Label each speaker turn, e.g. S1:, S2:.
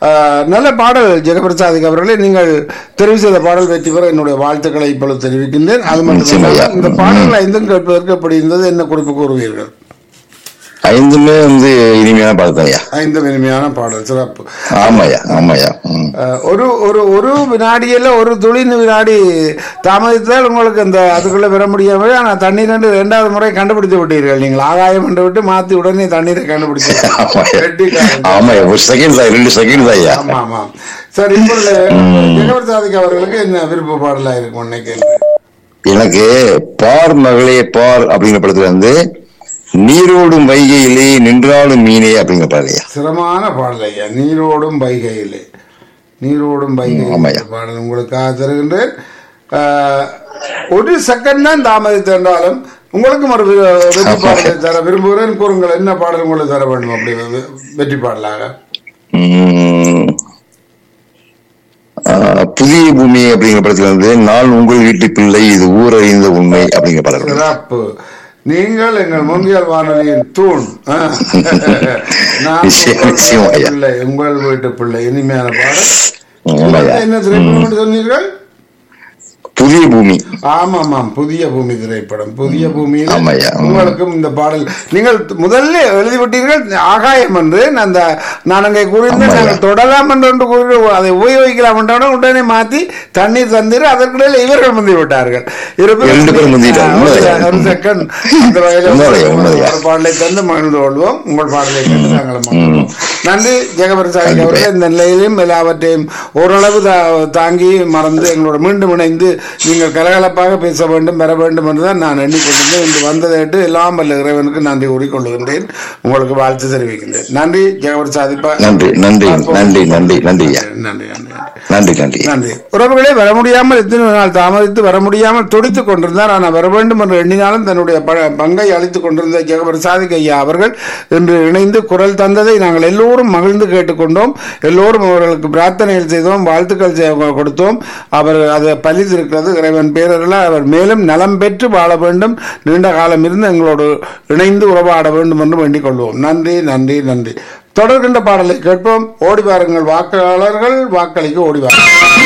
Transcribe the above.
S1: அஹ், நல்ல பாடல் ஜெகபிரசாதிக் அவர்களே நீங்கள் தெரிவு செய்த பாடல் வெற்றி பெற என்னுடைய வாழ்த்துக்களை இப்பொழுது தெரிவிக்கின்றேன் அது
S2: நிச்சயமா ஐயா.
S1: மட்டும் இந்த பாடல்கள் ஐந்தும் கேட்பதற்கு எப்படி இருந்தது என்ன குறிப்பு கூறுவீர்கள்
S2: ஐந்துமே வந்து இனிமையான பாடல் ஐயா
S1: ஐந்து இனிமையான பாடல் சிறப்பு
S2: ஆமாய்யா ஆமாய்யா ம்.
S1: அஹ், ஒரு ஒரு ஒரு வினாடியில் ஒரு துளி வினாடி தாமதித்தால் உங்களுக்கு அந்த அதுக்குள்ள பெற முடியாமல் ஆனால் தண்ணீர் ரெண்டு இரண்டாவது முறை கண்டுபிடித்து விட்டீர்கள் நீங்கள் ஆகாயம் என்று விட்டு மாத்தி உடனே தண்ணீரை கண்டுபிடிச்சு
S2: ஆமாய்யா
S1: கெட்டிக்காரன்.
S2: ஆமாய்யா ஒரு செகண்ட் தான் ரெண்டு செகண்ட் தான் ஐயா
S1: ஆமா ஆமா சரி இப்பொழுது ஜெகவர் சாதிக் அவர்களுக்கு என்ன விருப்ப பாடலா இருக்கும் இன்னைக்கு
S2: எனக்கு பார் மகளே பார் அப்படிங்கிற படத்துல வந்து நீரோடும் வைகையிலே நின்றாலும் மீனே அப்படிங்கிற பாடலையா
S1: சிரமமான பாடல் ஐயா நீரோடும் வைகையிலே நீரோடும் வைகையிலே
S2: ஆமாய்யா.
S1: பாடல் உங்களுக்காக தருகின்றேன் அஹ், ஒரு செகண்ட் தான் தாமதித்து என்றாலும் உங்களுக்கும் ஒரு வி- வெற்றி பாடலை தர விரும்புகிறேன் கூறுங்கள் என்ன பாடல் உங்களுக்கு தர வேண்டும் அப்படி வெ- வெற்றி பாடலாக
S2: உம், ஆஹ், புதிய பூமி அப்படிங்கிற படத்துல வந்து நான் உங்கள் வீட்டு பிள்ளை இது ஊர் அறிந்த உண்மை அப்படிங்கிற பாடல்
S1: சிறப்பு நீங்கள் எங்கள் முன்கியல் வானொலியின் தூண் ஆ. நான்
S2: நிச்சயம்,
S1: உங்கள்
S2: நிச்சயம் ஐயா.
S1: பிள்ளை உங்கள் வீட்டு பிள்ளை இனிமையான பாடல்
S2: ஆமாய்யா.
S1: என்ன திரைப்படம் என்று சொன்னீர்கள்
S2: புதிய பூமி
S1: ஆமாம் ஆமாம் புதிய பூமி திரைப்படம் புதிய பூமியில்
S2: ஆமாய்யா. ம்.
S1: உங்களுக்கும் இந்த பாடல் நீங்கள் முதல்ல எழுதிவிட்டீர்கள் ஆகாயம் என்று நான் அந்த நான் அங்கே கூறியிருந்தேன்
S2: ஆமாய்யா.
S1: நாங்கள் தொடலாம் என்று ஒன்று கூறி அதை உபயோகிக்கலாம் என்றோட உடனே மாற்றி தண்ணீர் தந்தீர் அதற்கிடையில் இவர்கள் முந்தி விட்டார்கள் இருப்பினும்
S2: ரெண்டு பேரும் முந்திட்டாங்க.
S1: ஆ, ஒரு
S2: உண்மைதான்.
S1: ஒரு செகண்ட் இந்த வகையில்
S2: உண்மைதான்,
S1: ஒரு
S2: உண்மைதான்.
S1: பாடலை தந்து மகிழ்ந்து கொள்வோம் உங்கள் பாடலை கேட்டு நாங்கள் மகிழ்வோம் நன்றி ஜெகபரசாமி
S2: கண்டிப்பா.
S1: அவர்கள் இந்த நிலையிலும் எல்லாவற்றையும் ஓரளவு தா- தாங்கி மறந்து எங்களோட மீண்டும் இணைந்து நீங்கள் கலகலப்பாக பேச வேண்டும் பெற வேண்டும் என்றுதான் நான் எண்ணிக்கொண்டிருந்தேன் இன்று வந்ததேட்டு எல்லாம் வல்ல இறைவனுக்கு நன்றி கூறிக்கொள்கின்றேன் உங்களுக்கு வாழ்த்து தெரிவிக்கின்றேன் நன்றி ஜெகபர் சாதிப்பா
S2: நன்றி நன்றி நன்றி நன்றி நன்றி ஐயா
S1: நன்றி நன்றி நன்றி
S2: நன்றி நன்றி
S1: நன்றி உறவுகளே வர முடியாமல் எத்தனை நாள் தாமதித்து வர முடியாமல் துடித்துக் கொண்டிருந்தார் ஆனால் வர வேண்டும் என்று எண்ணினாலும் தன்னுடைய ப- பங்கை அளித்துக் கொண்டிருந்த ஜெகபர் சாதிக் ஐயா அவர்கள் இன்று இணைந்து குரல் தந்ததை நாங்கள் எல்லோரும் மகிழ்ந்து கேட்டுக்கொண்டோம் எல்லோரும் அவர்களுக்கு பிரார்த்தனைகள் செய்தோம் வாழ்த்துக்கள் செய்- கொடுத்தோம் அவர் அது பலித்திருக்கிறது இறைவன் பேரர்களால் அவர் மேலும் நலம் பெற்று வாழ வேண்டும் நீண்ட காலம் இருந்து எங்களோடு இணைந்து உறவாட வேண்டும் என்று வேண்டிக் கொள்வோம் நன்றி நன்றி நன்றி தொடர்கின்ற பாடலை கேட்போம் ஓடி வாருங்கள் வாக்காளர்கள் வாக்களிக்க ஓடி வாருங்கள்